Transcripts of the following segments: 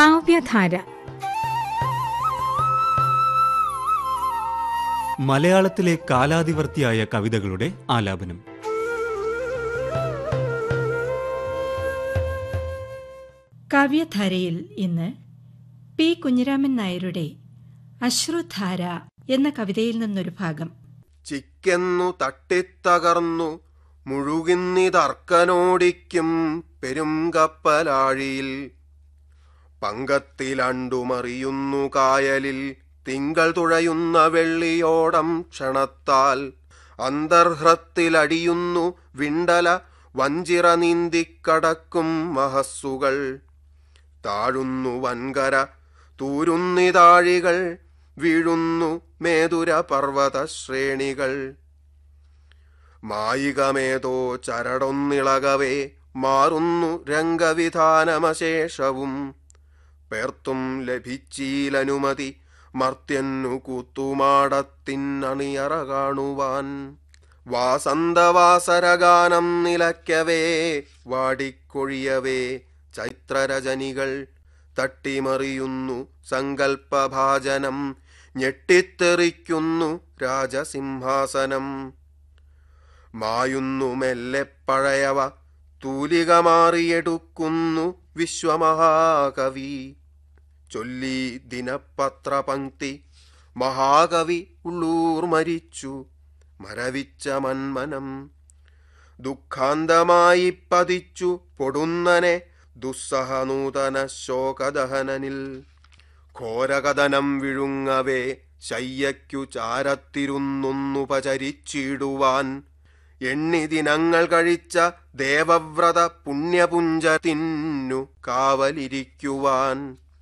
കാവ്യധാര മലയാളത്തിലെ കാലാതിവർത്തിയായ കവിതകളുടെ ആലാപനം കാവ്യധാരയിൽ ഇന്ന് പി കുഞ്ഞിരാമൻ നായരുടെ അശ്രുധാര എന്ന കവിതയിൽ നിന്നൊരു ഭാഗം ചിക്കെന്നു തട്ടിത്തകർന്നു മുഴുകിന്നിതർക്കനോടിക്കും പെരുങ്കപ്പലാഴിയിൽ പങ്കത്തിലണ്ടുമറിയുന്നു കായലിൽ തിങ്കൾ തുഴയുന്ന വെള്ളിയോടം ക്ഷണത്താൽ അന്തർഹൃത്തിലടിയുന്നു വിണ്ടല വഞ്ചിറ നീന്തിക്കടക്കും മഹസ്സുകൾ താഴുന്നു വൻകര തൂരുന്നിതാഴികൾ വീഴുന്നു മേതുര പർവ്വത ശ്രേണികൾ മായികമേതോ ചരടൊന്നിളകവേ മാറുന്നു രംഗവിധാനമശേഷവും പേർത്തും ലഭിച്ചീലനുമതി മർത്യന്നു കൂത്തുമാടത്തിനണിയറ കാണുവാൻ വാസന്തവാസരഗാനം നിലയ്ക്കവേ വാടിക്കൊഴിയവേ ചൈത്രരജനികൾ തട്ടിമറിയുന്നു സങ്കൽപ്പഭാജനം ഞെട്ടിത്തെറിക്കുന്നു രാജസിംഹാസനം മായുന്നു മെല്ലെ പഴയവ തൂലിക മാറിയെടുക്കുന്നു വിശ്വമഹാകവി ചൊല്ലി ദിനപത്രപങ്ക്തി മഹാകവി ഉള്ളൂർ മരിച്ചു മരവിച്ച മന്മനം ദുഃഖാന്തമായി പതിച്ചു പൊടുന്നനെ ദുസ്സഹനൂതന ശോകദഹനനിൽ ഘോരകഥനം വിഴുങ്ങവേ ശയ്യയ്ക്കു ചാരത്തിരുന്നൊന്നുപചരിച്ചിടുവാൻ എണ്ണി ദിനങ്ങൾ കഴിച്ച ദേവവ്രത പുണ്യപുഞ്ചത്തിന്നു കാവലിരിക്കുവാൻ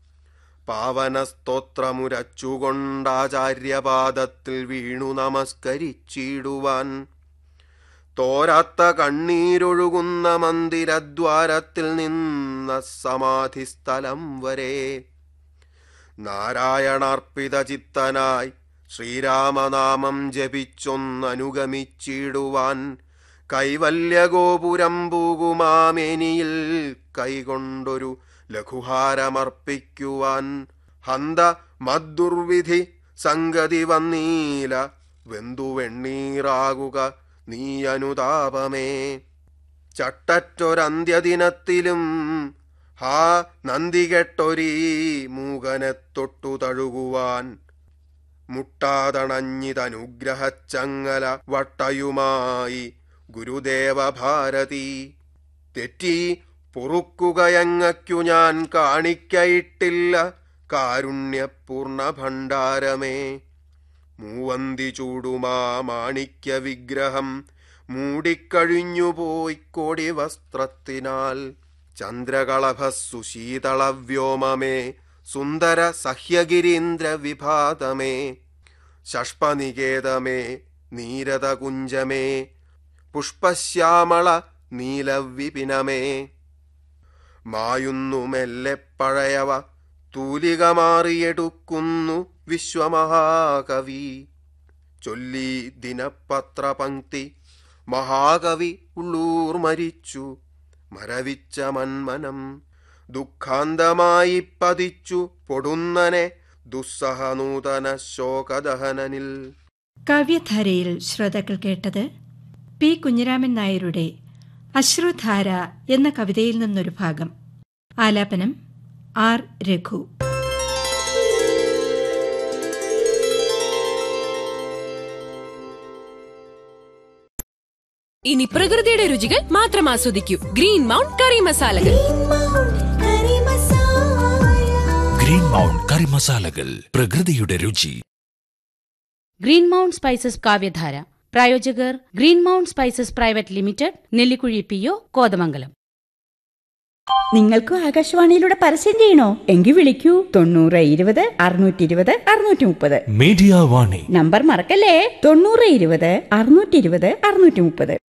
പാവനസ്തോത്രമുരച്ചുകൊണ്ടാചാര്യപാദത്തിൽ വീണു നമസ്കരിച്ചിടുവാൻ തോരാത്ത കണ്ണീരൊഴുകുന്ന മന്ദിരദ്വാരത്തിൽ നിന്ന സമാധിസ്ഥലം വരെ നാരായണാർപ്പിത ചിത്തനായി ശ്രീരാമനാമം ജപിച്ചൊന്നനുഗമിച്ചിടുവാൻ കൈവല്യഗോപുരം പൂകുമാമേനിയിൽ കൈകൊണ്ടൊരു ലഘുഹാരമർപ്പിക്കുവാൻ ഹന്ത മദ്ദുർവിധി സംഗതി വന്നീല വെന്തുവെണ്ണീറാകുക നീ അനുതാപമേ ചട്ടറ്റൊരന്ത്യദിനത്തിലും ഹാ നന്ദി കെട്ടൊരീ മൂകനെ തൊട്ടു തഴുകുവാൻ മുട്ടാതണഞ്ഞിതനുഗ്രഹച്ചങ്ങല വട്ടയുമായി ഗുരുദേവ ഭാരതി തെറ്റി പൊറുക്കുകയങ്ങയ്ക്കു ഞാൻ കാണിക്കയിട്ടില്ല കാരുണ്യപൂർണ ഭണ്ഡാരമേ മൂവന്തി ചൂടുമാ മാണിക്യ വിഗ്രഹം മൂടിക്കഴിഞ്ഞുപോയി കോടി വസ്ത്രത്തിനാൽ ചന്ദ്രകളഭസ്സു ശീതളവ്യോമമേ സുന്ദര സഹ്യഗിരീന്ദ്ര വിഭാതമേ ഷഷ്പനികേതമേ നീരതകുഞ്ചമേ പുഷ്പശ്യാമള നീലവിപിനമേ മായുന്നു മെല്ലെ പഴയവ തൂലിക മാറിയെടുക്കുന്നു വിശ്വമഹാകവി ചൊല്ലി ദിനപത്രപങ്ക്തി മഹാകവി ഉള്ളൂർ മരിച്ചു മരവിച്ച മന്മനം ദുഃഖാന്തമായി പതിച്ചു പൊടുന്നനെ ദുസ്സഹനൂതന ശോകദഹനനിൽ കാവ്യധാരയിൽ ശ്രോതാക്കൾ കേട്ടത് പി കുഞ്ഞിരാമൻ നായരുടെ അശ്രുധാര എന്ന കവിതയിൽ നിന്നൊരു ഭാഗം ആലാപനം ആർ രഘു ഇനി പ്രകൃതിയുടെ രുചികൾ മാത്രം ആസ്വദിക്കൂ ഗ്രീൻ മൗണ്ട് കറി മസാലകൾ ഗ്രീൻ മൗണ്ട് കറി മസാലകൾ പ്രകൃതിയുടെ രുചി ഗ്രീൻ മൗണ്ട് സ്പൈസസ് കാവ്യധാര പ്രായോജകർ green mount spices private limited Nellikuzhi P O Kothamangalam നിങ്ങൾക്കും ആകാശവാണിയിലൂടെ പരസ്യം ചെയ്യണോ എങ്കിൽ വിളിക്കൂ തൊണ്ണൂറ് ഇരുപത് അറുന്നൂറ്റി ഇരുപത് അറുന്നൂറ്റി മുപ്പത് മീഡിയ വാണി നമ്പർ മറക്കല്ലേ തൊണ്ണൂറ് ഇരുപത് അറുന്നൂറ്റി ഇരുപത് അറുന്നൂറ്റി മുപ്പത്